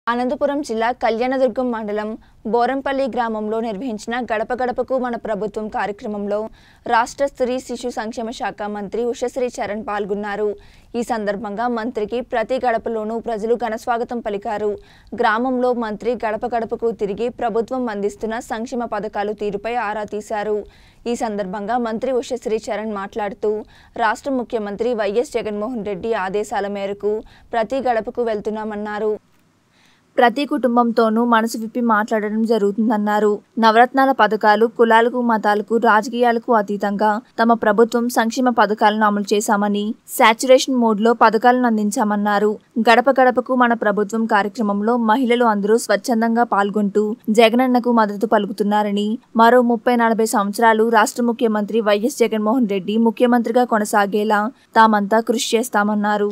అనంతపురం జిల్లా కళ్యాణదుర్గం మండలం బోరంపల్లి గ్రామంలో నిర్వహించిన గడప గడపకు మన ప్రభుత్వం కార్యక్రమంలో రాష్ట్ర స్త్రీ శిశు సంక్షేమ శాఖ మంత్రి ఉషశ్రీ చరణ్ పాల్గొన్నారు ఈ సందర్భంగా మంత్రికి ప్రతి గడపలోనూ ప్రజలు ఘనస్వాగతం పలికారు గ్రామంలో మంత్రి గడప గడపకు తిరిగి ప్రభుత్వం అందిస్తున్న సంక్షేమ పథకాలు తీరుపై ఆరా తీశారు ఈ సందర్భంగా మంత్రి ఉషశ్రీ చరణ్ మాట్లాడుతూ రాష్ట్ర ముఖ్యమంత్రి వైఎస్ జగన్మోహన్ రెడ్డి ఆదేశాల మేరకు ప్రతి గడపకు వెళ్తున్నామన్నారు ప్రతి కుటుంబంతోనూ మనసు విప్పి మాట్లాడడం జరుగుతుందన్నారు నవరత్నాల పథకాలు కులాలకు మతాలకు రాజకీయాలకు అతీతంగా తమ ప్రభుత్వం సంక్షేమ పథకాలను అమలు చేశామని శాచురేషన్ మోడ్లో పథకాలను అందించామన్నారు గడప గడపకు మన ప్రభుత్వం కార్యక్రమంలో మహిళలు అందరూ స్వచ్ఛందంగా పాల్గొంటూ జగనన్నకు మద్దతు పలుకుతున్నారని మరో ముప్పై నలభై సంవత్సరాలు రాష్ట్ర ముఖ్యమంత్రి వైఎస్ జగన్మోహన్ రెడ్డి ముఖ్యమంత్రిగా కొనసాగేలా తామంతా కృషి చేస్తామన్నారు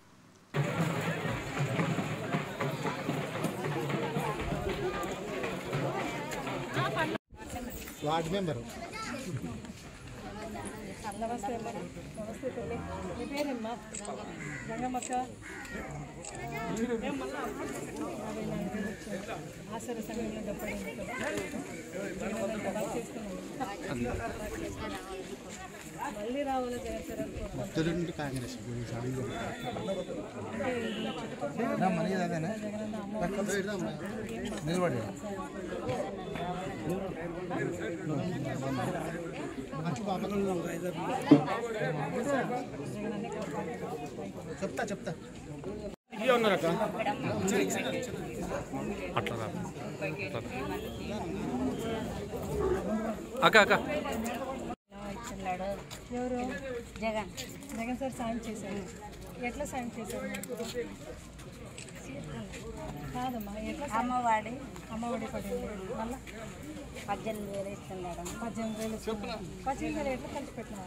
వార్డ్ మెంబరు నమస్తే అమ్మ నమస్తే తల్లి మీ పేరేమ్మా గంగమ్మక్క ఆశ్చర్య సంఘంలో డబ్బడింది మళ్ళీ రావాలి జగన్ ఉత్తర నుండి కాంగ్రెస్ నిలబడి చెప్తా చెప్తా అట్లా రా అక్క అక్క ఇస్తున్నాడు ఎవరు జగన్ జగన్ సార్ సాయం చేశారు ఎట్లా సాయం చేశారు మీకు కాదమ్మా ఎట్లా సాయం అమ్మవాడి అమ్మఒడి పడింది మళ్ళా పద్దెనిమిది వేలు ఇస్తున్నాడు పద్దెనిమిది వేలు ఇస్తున్నారు. పద్దెనిమిది వేలు ఎట్లా ఖర్చు పెట్టినావు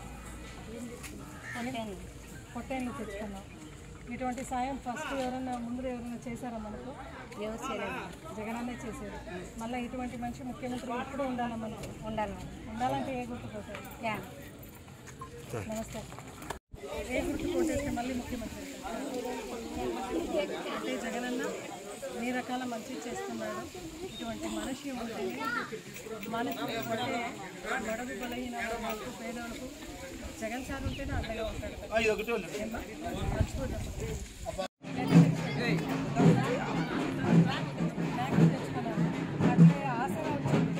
పొట్టేళ్ళు తెచ్చుకున్నాం ఇటువంటి సాయం ఫస్ట్ ఎవరైనా ముందు ఎవరైనా చేశారా మనకు ఎవరు చేయలేదు జగనన్నే చేశారు మళ్ళీ ఇటువంటి మంచి ముఖ్యమంత్రి ఎప్పుడు ఉండాలా మనకు ఉండాలి ఉండాలంటే ఏ గుర్తు పోతారు యా నమస్తే ఏ గుర్తు పోటేస్తే మళ్ళీ ముఖ్యమంత్రి అవుతారు? అంటే జగనన్న అన్ని రకాల మంచి చేస్తున్నాడు ఇటువంటి మనిషి ఉంటేనే మనకు అంటే గడవి బలహీన వాళ్ళకు పేదలకు జగన్ సార్ ఉంటేనే అండగా ఉంటాడు ఏమ్మా? మర్చిపోతాం బ్యాగ్ తెచ్చుకున్నాను. అట్లే ఆసరా వచ్చింది.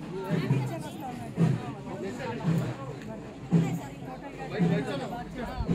టోటల్గా